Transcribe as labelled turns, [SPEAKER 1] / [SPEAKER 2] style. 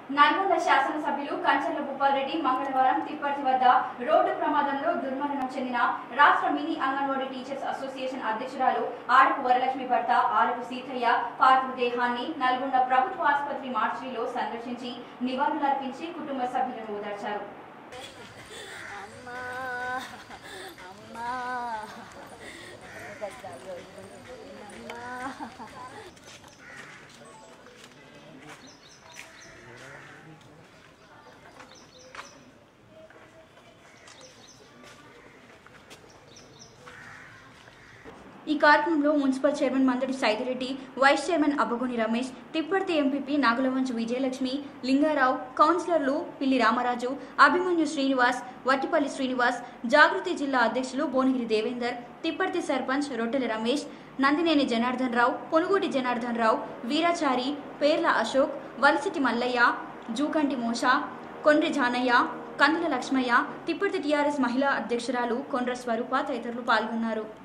[SPEAKER 1] నల్గొండ శాసనసభ్యులు కంచర్ల భూపాల్రెడ్డి మంగళవారం తిప్పర్తి వద్ద రోడ్డు ప్రమాదంలో దుర్మరణం చెందిన రాష్ట్ర మినీ అంగన్వాడీ టీచర్స్ అసోసియేషన్ అధ్యక్షురాలు ఆడపు వరలక్ష్మి భర్త ఆడపు సీతయ్య పార్థివ దేహాన్ని నల్గొండ ప్రభుత్వ ఆసుపత్రి మార్చిలో సందర్శించి నివాళులర్పించి కుటుంబ సభ్యులను ఓదార్చారు
[SPEAKER 2] అమ్మా అమ్మా అమ్మా
[SPEAKER 1] ఈ కార్యక్రమంలో municipal chairman Mandadi Saidireddy vice chairman Abbagoni Ramesh Tipparthi MPP Nagulavanchu Vijayalakshmi Lingarao కౌన్సిలర్లు పిల్లి రామరాజు అభిమన్యు శ్రీనివాస్ వట్టిపల్లి శ్రీనివాస్ జాగృతి జిల్లా అధ్యక్షులు భువనగిరి దేవేందర్ తిప్పర్తి సర్పంచ్ రొట్టెల రమేష్ నందినేని జనార్దన్ రావు పొనుగోటి జనార్దన్ రావు వీరాచారి పేర్ల అశోక్ వలసిటి మల్లయ్య జూకంటి మోష కొండ్రి జానయ్య కందుల లక్ష్మయ్య తిప్పర్తి టీఆర్ఎస్ మహిళా అధ్యక్షురాలు కొండ్ర స్వరూప తదితరులు పాల్గొన్నారు